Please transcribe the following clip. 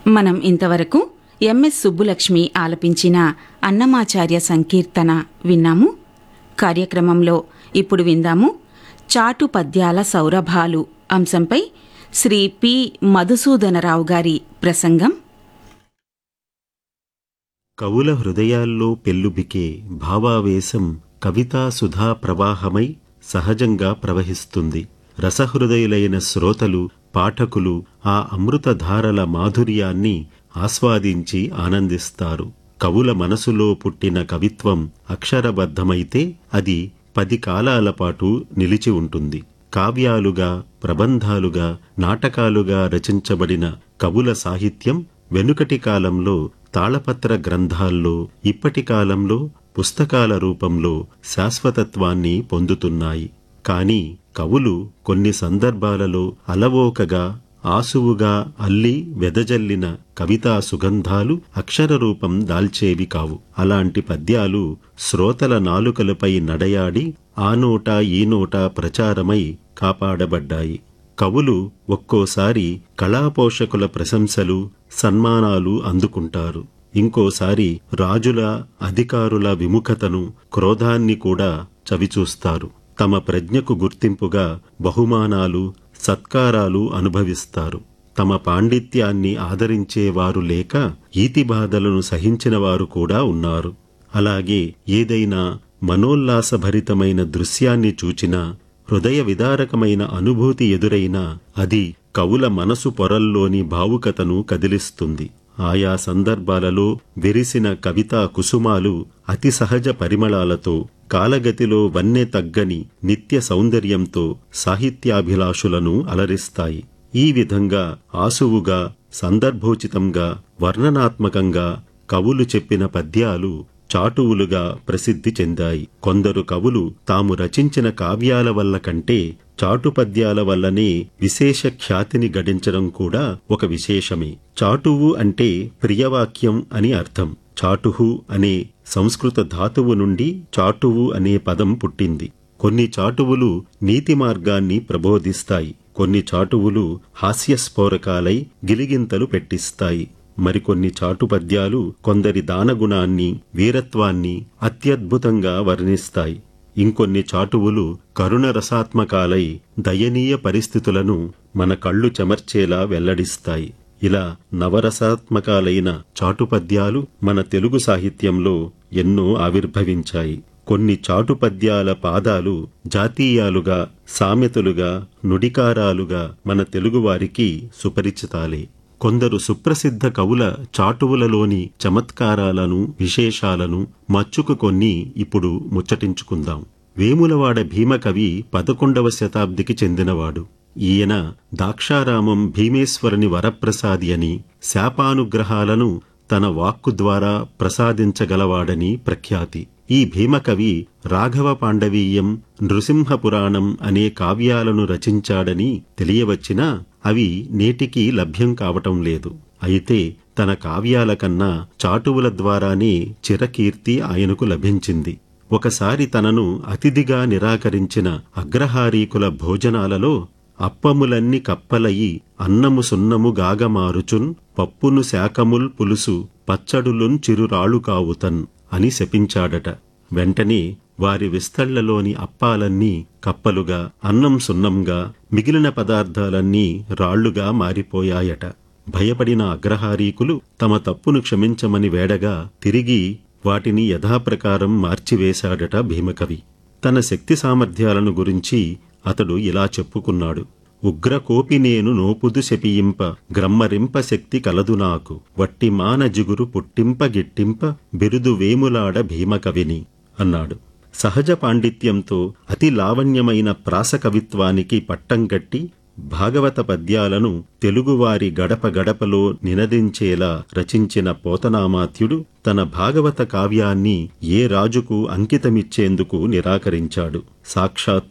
మనం ఇంతవరకు ఎంఎస్ సుబ్బులక్ష్మి ఆలపించిన అన్నమాచార్య సంకీర్తన విన్నాము కార్యక్రమంలో ఇప్పుడు విందాము చాటు పద్యాల సౌరభాలు అంశంపై శ్రీ పి మధుసూదనరావు గారి ప్రసంగం కవుల హృదయాల్లో పెల్లుబికే భావావేశం కవితా సుధా ప్రవాహమై సహజంగా ప్రవహిస్తుంది రసహృదయులైన శ్రోతలు పాఠకులు ఆ అమృతధారల మాధుర్యాన్ని ఆస్వాదించి ఆనందిస్తారు కవుల మనసులో పుట్టిన కవిత్వం అక్షరబద్ధమైతే అది పది కాలాల పాటు నిలిచి ఉంటుంది కావ్యాలుగా ప్రబంధాలుగా నాటకాలుగా రచించబడిన కవుల సాహిత్యం వెనుకటి కాలంలో తాళపత్ర గ్రంథాల్లో ఇప్పటి కాలంలో పుస్తకాల రూపంలో శాశ్వతత్వాన్ని పొందుతున్నాయి కాని కవులు కొన్ని సందర్భాలలో అలవోకగా ఆసువుగా అల్లి వెదజల్లిన కవితా సుగంధాలు అక్షర రూపం దాల్చేవి కావు అలాంటి పద్యాలు శ్రోతల నాలుకలపై నడయాడి ఆ నోట ఈ నోట ప్రచారమై కాపాడబడ్డాయి కవులు ఒక్కోసారి కళాపోషకుల ప్రశంసలు సన్మానాలు అందుకుంటారు ఇంకోసారి రాజుల అధికారుల విముఖతను క్రోధాన్ని కూడా చవిచూస్తారు తమ ప్రజ్ఞకు గుర్తింపుగా బహుమానాలు సత్కారాలు అనుభవిస్తారు తమ పాండిత్యాన్ని ఆదరించేవారు లేక ఈతిబాధలను సహించినవారు కూడా ఉన్నారు అలాగే ఏదైనా మనోల్లాసభరితమైన దృశ్యాన్ని చూచినా హృదయ విదారకమైన అనుభూతి ఎదురైనా అది కవుల మనసు పొరల్లోని భావుకతను కదిలిస్తుంది ఆయా సందర్భాలలో విరిసిన కవితా కుసుమాలు అతి సహజ పరిమళాలతో కాలగతిలో వన్నె తగ్గని నిత్య సౌందర్యంతో సాహిత్యాభిలాషులను అలరిస్తాయి ఈ విధంగా ఆసువుగా సందర్భోచితంగా వర్ణనాత్మకంగా కవులు చెప్పిన పద్యాలు చాటువులుగా ప్రసిద్ధి చెందాయి కొందరు కవులు తాము రచించిన కావ్యాల వల్ల కంటే చాటు పద్యాల వల్లనే విశేష ఖ్యాతిని గడించడం కూడా ఒక విశేషమే చాటువు అంటే ప్రియవాక్యం అని అర్థం చాటుహు అనే సంస్కృత ధాతువు నుండి చాటువు అనే పదం పుట్టింది కొన్ని చాటువులు నీతి మార్గాన్ని ప్రబోధిస్తాయి కొన్ని చాటువులు హాస్యస్ఫోరకాలై గిలిగింతలు పెట్టిస్తాయి మరికొన్ని చాటు పద్యాలు కొందరి దానగుణాన్ని వీరత్వాన్ని అత్యద్భుతంగా వర్ణిస్తాయి ఇంకొన్ని చాటువులు కరుణ రసాత్మకాలై దయనీయ పరిస్థితులను మన కళ్ళు చెమర్చేలా వెల్లడిస్తాయి ఇలా నవరసాత్మకాలైన చాటు పద్యాలు మన తెలుగు సాహిత్యంలో ఎన్నో ఆవిర్భవించాయి కొన్ని చాటు పద్యాల పాదాలు జాతీయాలుగా సామెతలుగా నుడికారాలుగా మన తెలుగువారికి సుపరిచితాలే కొందరు సుప్రసిద్ధ కవుల చాటువులలోని చమత్కారాలను విశేషాలను మచ్చుకు కొన్ని ఇప్పుడు ముచ్చటించుకుందాం వేములవాడ భీమకవి పదకొండవ శతాబ్దికి చెందినవాడు ఈయన దాక్షారామం భీమేశ్వరుని వరప్రసాది అని శాపానుగ్రహాలను తన వాక్కు ద్వారా ప్రసాదించగలవాడని ప్రఖ్యాతి ఈ భీమకవి రాఘవ పాండవీయం నృసింహ పురాణం అనే కావ్యాలను రచించాడని తెలియవచ్చినా అవి నేటికి లభ్యం కావటం లేదు అయితే తన కావ్యాల కన్నా చాటువుల ద్వారానే చిరకీర్తి ఆయనకు లభించింది ఒకసారి తనను అతిథిగా నిరాకరించిన అగ్రహారీకుల భోజనాలలో అప్పములన్ని కప్పలయి అన్నము సున్నము గాగమారుచున్ పప్పును శాకముల్ పులుసు పచ్చడులున్ చిరురాళ్ళు కావుతన్ అని శపించాడట వెంటనే వారి విస్తళ్లలోని అప్పాలన్నీ కప్పలుగా అన్నం సున్నంగా మిగిలిన పదార్థాలన్నీ రాళ్లుగా మారిపోయాయట భయపడిన అగ్రహారీకులు తమ తప్పును క్షమించమని వేడగా తిరిగి వాటిని యథాప్రకారం మార్చివేశాడట భీమకవి తన శక్తి సామర్థ్యాలను గురించి అతడు ఇలా చెప్పుకున్నాడు ఉగ్రకోపి నేను నోపుదు శపియింప గ్రమ్మరింప శక్తి కలదు నాకు వట్టి మాన జిగురు పుట్టింప గిట్టింప బిరుదు వేములాడ భీమకవిని అన్నాడు సహజ పాండిత్యంతో అతి లావణ్యమైన ప్రాస కవిత్వానికి పట్టం కట్టి భాగవత పద్యాలను తెలుగువారి గడప గడపలో నినదించేలా రచించిన పోతనామాత్యుడు తన భాగవత కావ్యాన్ని ఏ రాజుకు అంకితమిచ్చేందుకు నిరాకరించాడు సాక్షాత్తు